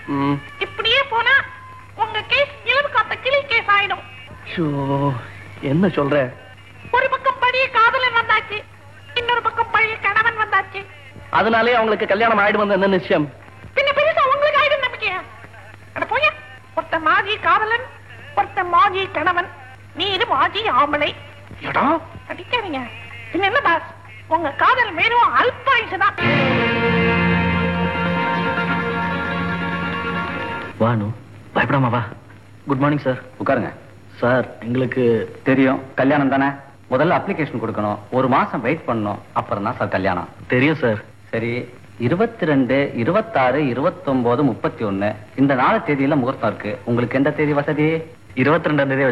ம். இப்படியே போனா உங்க கேஸ் இலவு காத்த கிளி கேஸ் ஆயிடும் ஷோ, என்ன சொல்ற ஒரு பக்கம் பழைய காதலன் வந்தாச்சு இன்னொரு பக்கம் பழைய கணவன் வந்தாச்சு அதனாலே அவங்களுக்கு கல்யாணம் ஆயிடு வந்த என்ன நிச்சயம் பின்ன பெருசா உங்களுக்கு ஆயிடும் நம்பிக்கையா அட போய ஒருத்த மாஜி காதலன் ஒருத்த மாஜி கணவன் நீரு மாஜி ஆம்பளை எடா அடிக்காதீங்க பின்ன என்ன பாஸ் உங்க காதல் வெறும் அல்பாயுசு தான் வானு பயப்படாம வா குட் மார்னிங் சார் உட்காருங்க சார் எங்களுக்கு தெரியும் கல்யாணம் தானே முதல்ல அப்ளிகேஷன் கொடுக்கணும் ஒரு மாசம் வெயிட் பண்ணணும் அப்புறம் தான் சார் கல்யாணம் தெரியும் சார் சரி இருபத்தி ரெண்டு இருபத்தாறு இருபத்தொன்பது முப்பத்தி ஒண்ணு இந்த நாலு தேதியில முகூர்த்தம் இருக்கு உங்களுக்கு எந்த தேதி வசதி இருபத்தி ரெண்டாம் தேதி